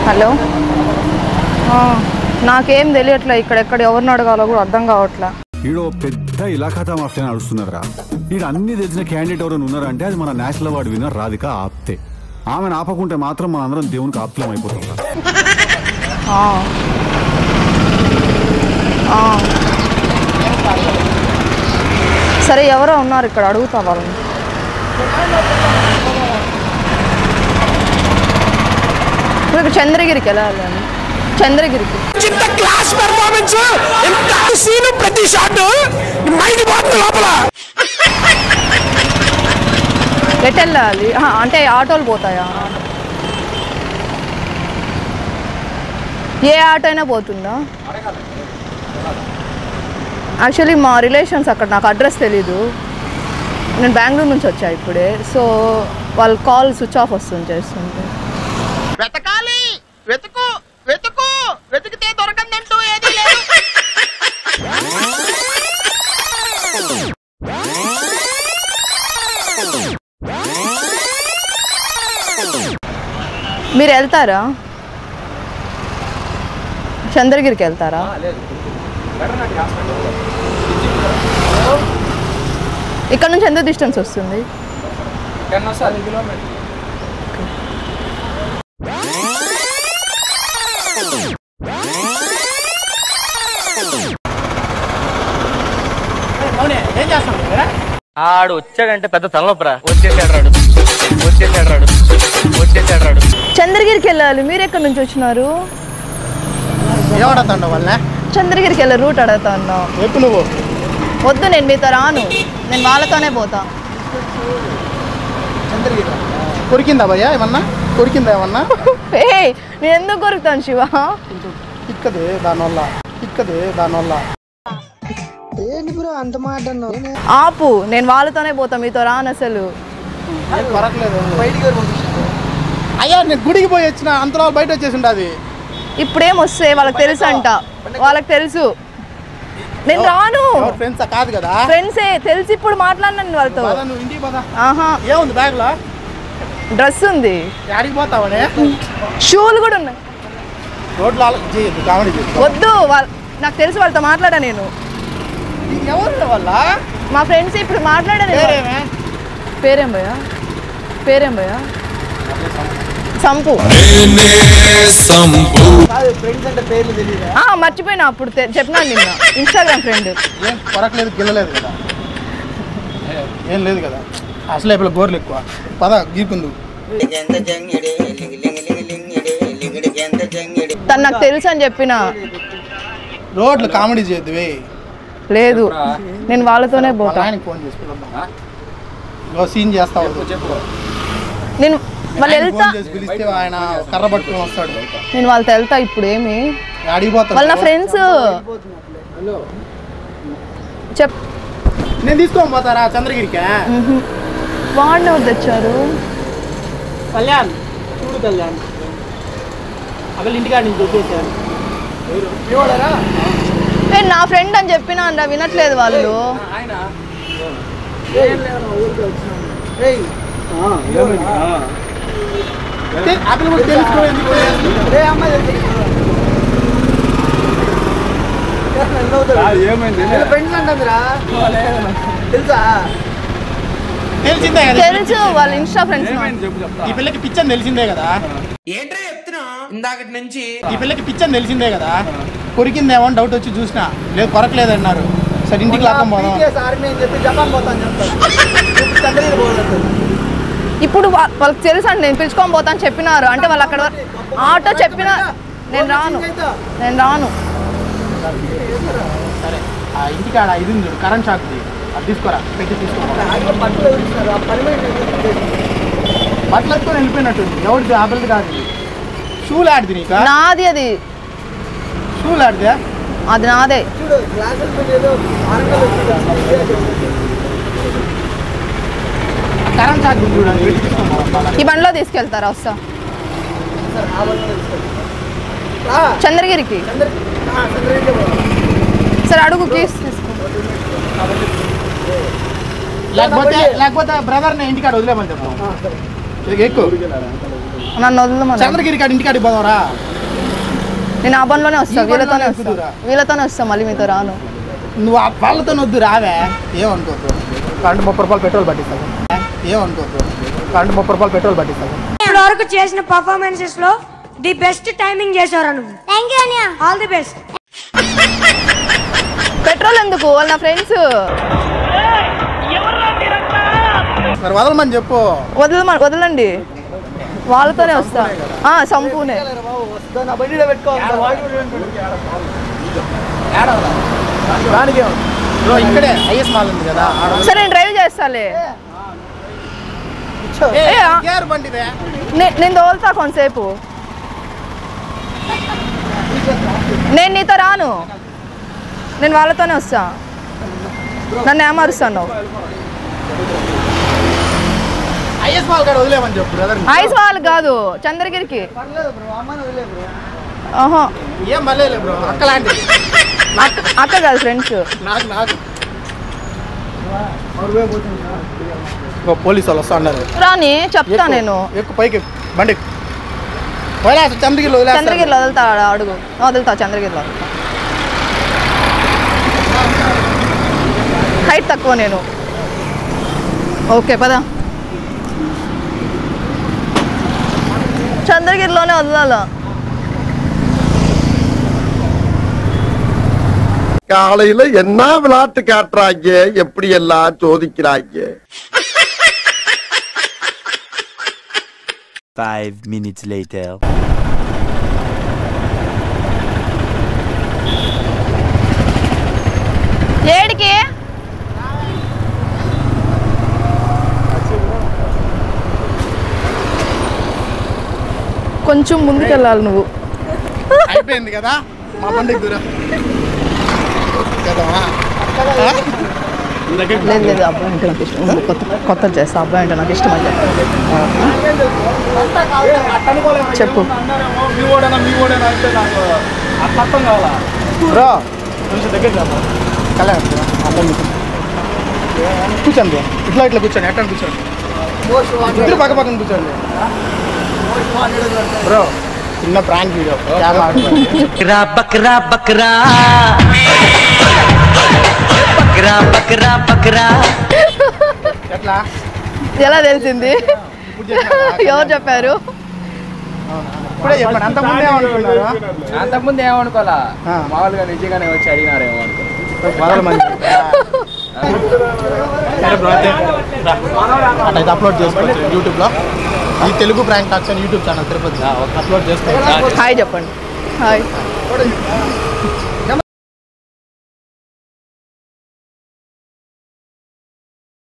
Hello ఆ, నాకేం తెలియట్లే ఇక్కడెక్కడ ఎవరిని అడగాలో కూడా అర్థం కావట్లే ఈడో పెద్ద ఇలాఖాతా మాఫియా నడుస్తున్నదిరా ఈడ అన్ని తెలిసిన క్యాండిడేట్ ఎవరైనా ఉన్నారంటే అది మన national award winner Radhika Apte ఆమెను ఆపకుంటే మాత్రం మన అందరం దేవునికి ఆప్తులం అయిపోతాం రా. ఆ. ఆ. సరే ఎవరో ఉన్నారు ఇక్కడ అడుగుతా వాళ్ళని ఇప్పుడు చంద్రగిరికి వెళ్ళాలి అని చంద్రగిరికి ఇంత క్లాస్ పెర్ఫార్మెన్స్ ఎంత సీన్ ప్రతి షాట్ మైండ్ పోతుంది లోపల ఎటు వెళ్ళాలి ఆహా, అంటే ఆటోలు పోతాయా ఏ ఆటో అయినా పోతుందా యాక్చువల్లీ మా రిలేషన్స్ అక్కడ నాకు అడ్రస్ తెలీదు నేను బెంగళూరు నుంచి వచ్చా ఇప్పుడే సో వాళ్ళ కాల్ స్విచ్ ఆఫ్ వస్తుంది చేస్తుంటే వెతకాలి వెతుకు వెతుకు వెతికితే దొరకందంటూ ఏది లేదు మీరు వెళ్తారా చంద్రగిరికి వెళ్తారా ఇక్కడ నుంచి ఎంత డిస్టెన్స్ వస్తుంది ఏం చేస్తాం ఆడు వచ్చాడంటే పెద్ద తలనొప్పరా వచ్చేసాడు రాడు వచ్చేసాడు రాడు వచ్చేసాడు రాడు చంద్రగిరికి వెళ్ళాలి మీరు ఎక్కడి నుంచి వచ్చినారు ఏమడతాండ వాళ్ళ చంద్రగిరికి వెళ్ళే రూట్ అడుగుతా ఉన్నా ఎప్పు నువ్వు వద్దు నేను మీతో రాను నేను వాళ్ళతోనే పోతా కొరికిందా భయ్యా ఏమన్నా కొరికిందా ఏమన్నా ఏ నేను ఎందుకు కొరుకుతాను శివ ఇక్కదే దానివల్ల ఇక్కదే దానివల్ల ఆపు నేను వాళ్ళతోనే పోతా మీతో రాను అసలు కొరకలేదు అయ్యా నేను గుడికి పోయి వచ్చిన అంతలో బయట వచ్చేసి ఉండదు ఇప్పుడేం వస్తే వాళ్ళకి తెలుసు అంట వాళ్ళకి తెలుసు నేను రాను ఫ్రెండ్స్ కాదు కదా ఫ్రెండ్సే తెలిసి ఇప్పుడు మాట్లాడినాను వాళ్ళతో పద నువ్వు ఇంటికి పద ఆహా ఏముంది బ్యాగ్ లో డ్రెస్ ఉంది యాడికి పోతావనే షూలు కూడా ఉన్నాయి రోడ్లో ఆలో- చేయొద్దు కామెడీ చేయొద్దు వద్దు వాళ్ళ నాకు తెలిసి వాళ్ళతో మాట్లాడా నేను ఎవరు వాళ్ళ మా ఫ్రెండ్స్ ఇప్పుడు మాట్లాడా నేను పేరేమే పేరేం భయ్యా పేరేం భయ్యా సంపు కాదు ఫ్రెండ్స్ అంటే పేర్లు తెలియదు ఆ, మర్చిపోయినా అప్పుడు తె- చెప్పినాను నిన్న ఇన్స్టాగ్రామ్ ఫ్రెండ్ ఏం కొరకలేదు గిల్లలేదు కదా ఏం లేదు కదా అసలు ఇప్పుడు గోర్లు ఎక్కువ పద గీకుందు తను నాకు తెలుసు అని చెప్పిన రోడ్లు కామెడీ చేయొద్దు వే లేదు నేను వాళ్ళతోనే వాళ్ళ పోతా ఆయనకి ఫోన్ చేసి పిలుద్దాం ఇగో సీన్ చేస్తావు చెప్పు నేను వాళ్ళు వెళ్తా ఫోన్ చేసి పిలిస్తే ఆయన కర్ర పట్టుకొని వస్తాడు నేను వాళ్ళతో వెళ్తా ఇప్పుడు ఏమి అడిగి వాళ్ళ నా ఫ్రెండ్స్ చెప్ నేను తీసుకొని పోతారా చంద్రగిరికి వాడిని ఎవరు తెచ్చారు కళ్యాణ్ చూడు కళ్యాణ్ అక్కడ ఇంటికాడ నుంచి వచ్చేసారు నేను నా ఫ్రెండ్ అని చెప్పినా అంట వినట్లేదు వాళ్ళు అక్కడ కూడా తెలుసుకో ఎందుకు తెలిసిందే కదా తెలుసు వాళ్ళ ఇన్స్టా ఫ్రెండ్స్ ఈ పిల్లకి పిచ్చని తెలిసిందే కదా ఏంట్రా చెప్తున్నా ఇందాకటి నుంచి ఈ పిల్లకి పిచ్చని తెలిసిందే కదా కొరికిందేమో అని డౌట్ వచ్చి చూసినా లేదు కొరకలేదు అన్నారు సరే ఇంటికి లాక్కం పోదాం ఇప్పుడు వా- వాళ్ళకి తెలుసు అండి నేను పిలుచుకొని పోతా అని చెప్పినారు అంటే వాళ్ళు అక్కడ వర- ఆటో చెప్పిన నేను రాను నేను రాను సరే ఆ ఇంటికి ఆడ ఇది ఉంది చూడు కరెంట్ షాక్ది అది తీసుకోరా పెట్టి తీసుకో బట్టలు ఎత్తుకొని వెళ్ళిపోయినట్టుంది ఎవరిది ఆ పిల్లది కాదు ఇది. షూలు ఆడిది నీకు నాది అది షూలు ఆడితే అది నాదే కరెంట్ షాక్ ఉంది చూడండి పెట్టి తీసుకో ఈ బండిలో తీసుకెళ్తారా వస్తా చంద్రగిరికి సరే అడుగు కీస్ తీసుకో లేకపోతే లేకపోతే బ్రదర్ ని ఇంటికాడ వదిలేమని చెప్తాం ఇది ఎక్కువ నన్ను వదలమని చంద్రగిరి కాడి ఇంటికాడికి పోదావరా నేను ఆ బండ్లోనే వస్తా ఈ వీళ్ళతోనే బండ్లోనే వస్తా ఎక్కుదురా? వీళ్ళతోనే వస్తా మళ్ళీ మీతో రాను నువ్వు ఆ వాళ్ళతో వద్దు రావే ఏమనుకోద్దు రెండు ముప్పై రూపాయలు పెట్రోల్ పట్టిస్తాను ఏమనుకోద్దు రెండు ముప్పై రూపాయలు పెట్రోల్ పట్టిస్తాను ఇప్పటి వరకు చేసిన పర్ఫార్మెన్సెస్ లో ది బెస్ట్ టైమింగ్ చేశారా నువ్వు థ్యాంక్ యూ అనియా ఆల్ ది బెస్ట్ పెట్రోల్ ఎందుకు వాళ్ళు నా ఫ్రెండ్స్ మరి వదలమని చెప్పు వదలమ వదలండి వాళ్ళతోనే వస్తా ఆ, సంపూనే దానికి బ్రో ఇక్కడే ఐఎస్ మాల్ ఉంది కదా ఆడ సరే నేను డ్రైవ్ చేస్తాలే ఏ, ఏ, ఆ. గేర్ బండిదే నే- నేను తోలుతా కొంతసేపు నేను నీతో రాను నేను వాళ్ళతోనే వస్తా నన్ను ఏమరుస్తాను ఐఎస్ మాల్ కాడ వదిలేమని చెప్పు బ్రదర్ ఐస్ వాళ్ళకి కాదు చంద్రగిరికి ఆహా ఏం మళ్ళీ బ్రో అక్కలాంటిది అక్క అక్క కాదు ఫ్రెండ్స్ నాకు నాకు ఇంకో పోలీసు వాళ్ళు వస్తా ఉన్నారు రాని చెప్తా నేను ఎక్కువ పైకి ఎక్కు. బండి ఎక్కు. వదిలేస్తా చంద్రగిరిలో వదిలేస్తా చంద్రగిరిలో వదులుతా ఆడ అడుగు వదులుతా చంద్రగిరిలో హైట్ తక్కువ నేను ఓకే పద చంద్రగిరిలోనే వదలాలా காலையில என்ன விளையாட்டு காட்டுறாங்க எப்படி எல்லாம் சோதிக்கிறாங்க Five minutes later. ఏడికి కొంచెం ముందుకెళ్ళాలి నువ్వు అయిపోయింది కదా మా బండికి దూరం కదమ్మా లేదు లేదు అబ్బాయి అంటే నాకు ఇష్టం ఉండు, కొత్త కొత్త చేస్తా అబ్బాయి అంటే నాకు ఇష్టం అయితే చెప్పు బ్రో కొంచెం దగ్గర కళ్యాణ్ అర్థం కూర్చోండి ఇట్లా ఇట్లా కూర్చోండి ఎట్లా కూర్చోండి ఇద్దరు పక్క పక్కన కూర్చోండి బ్రో చిన్న ప్రాంక్ వీడియో బక్రా బక్రా బక్రా బక్రా బక్రా బక్రా ఎట్లా ఎలా తెలిసింది ఎవరు చెప్పారు ఇప్పుడే చెప్పండి అంత ముందే ఏమనుకున్నారు అంతకుముందు ఏమనుకోవాలా ఆ. మామూలుగా నిజంగానే వచ్చి అడిగినారేమో అనుకో వదలమని సరే బ్రో అయితే అట్లయితే అప్లోడ్ చేసుకోవచ్చు యూట్యూబ్లో ఈ తెలుగు ప్రాంక్ టాక్స్ అని యూట్యూబ్ ఛానల్ తిరుపతి అప్లోడ్ చేసుకోవచ్చు హాయ్ చెప్పండి హాయ్